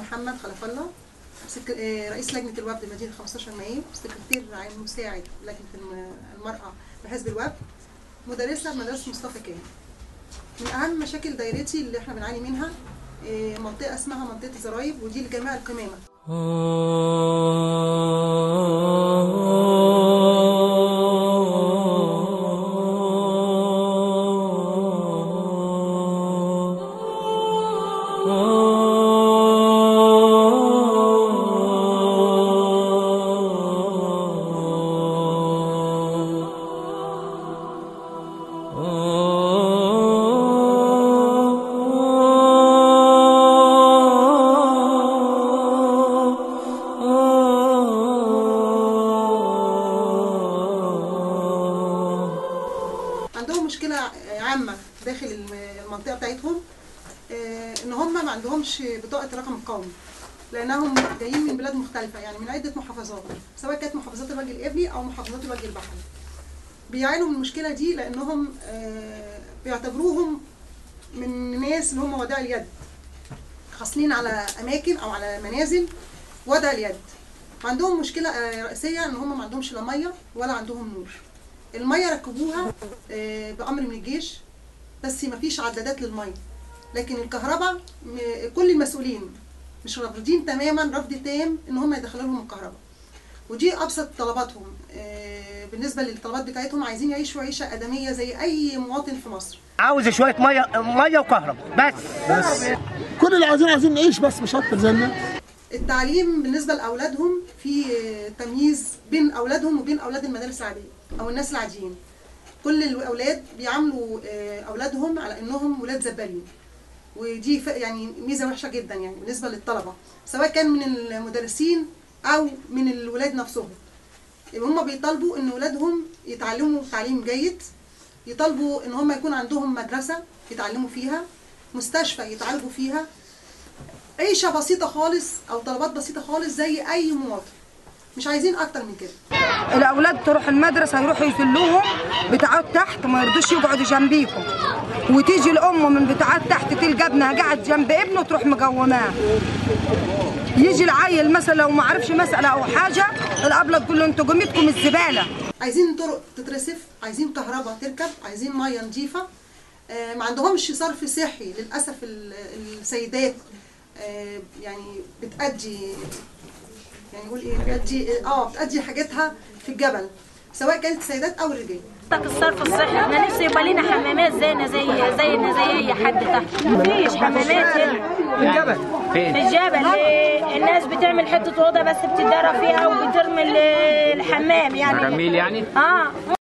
محمد خلف الله سك... آه، رئيس لجنه الوفد مدينه 15 مايو سكرتير عام مساعد لجنه الم- المراه بحزب الوفد مدرسه بمدرسه مصطفى كامل من اهم مشاكل دايرتي اللي احنا بنعاني منها آه، منطقه اسمها منطقه الزرايب ودي لجميع القمامه عندهم مشكلة عامة داخل الم- المنطقة بتاعتهم آه، إن هم ما عندهمش بطاقة رقم القومي لأنهم جايين من بلاد مختلفة يعني من عدة محافظات سواء كانت محافظات الوجه الإبلي أو محافظات الوجه البحري بيعانوا من المشكلة دي لأنهم آه، بيعتبروهم من ناس اللي هم وداع اليد حاصلين على أماكن أو على منازل وداع اليد وعندهم مشكلة آه، رئيسية إن هم ما عندهمش لا مية ولا عندهم نور الميه ركبوها آه، بامر من الجيش بس ما فيش عدادات للميه لكن الكهرباء م- كل المسؤولين مش رافضين تماما رفض تام ان هم يدخلوا لهم الكهرباء ودي ابسط طلباتهم آه، بالنسبه للطلبات بتاعتهم عايزين يعيشوا عيشه ادميه زي اي مواطن في مصر عاوز شويه ميه ميه وكهرباء بس كل اللي عايزين عايزين نعيش بس مش اكتر زي الناس التعليم بالنسبه لاولادهم في آه، تمييز بين اولادهم وبين اولاد المدارس العاديه او الناس العاديين كل الاولاد بيعاملوا آه، اولادهم على انهم ولاد زبالين ودي ف- يعني ميزه وحشه جدا يعني بالنسبه للطلبه سواء كان من المدرسين او من الولاد نفسهم هم بيطالبوا ان ولادهم يتعلموا تعليم جيد يطالبوا ان هم يكون عندهم مدرسه يتعلموا فيها مستشفى يتعالجوا فيها عيشه بسيطه خالص او طلبات بسيطه خالص زي اي مواطن مش عايزين اكتر من كده الاولاد تروح المدرسه يروحوا يذلوهم بتاعات تحت ما يرضوش يقعدوا جنبيكم وتيجي الام من بتاعات تحت تلقى ابنها قاعد جنب ابنه تروح مقوماه يجي العيل مثلا لو ما عرفش مساله او حاجه الابله تقول له انتوا قيمتكم الزباله عايزين طرق تترسف عايزين كهرباء تركب عايزين ميه نظيفه آه، ما عندهمش صرف صحي للاسف ال- السيدات آه، يعني بتأدي يعني نقول ايه بتأدي اه بتأدي حاجاتها في الجبل سواء كانت السيدات او الرجال تك الصرف الصحي احنا نفسي يبقى لنا حمامات زينا زي زينا زي اي حد تحت مفيش حمامات هنا في الجبل فين في الجبل إيه، الناس بتعمل حته اوضه بس بتدرى فيها وبترمي ال- الحمام يعني جميل يعني اه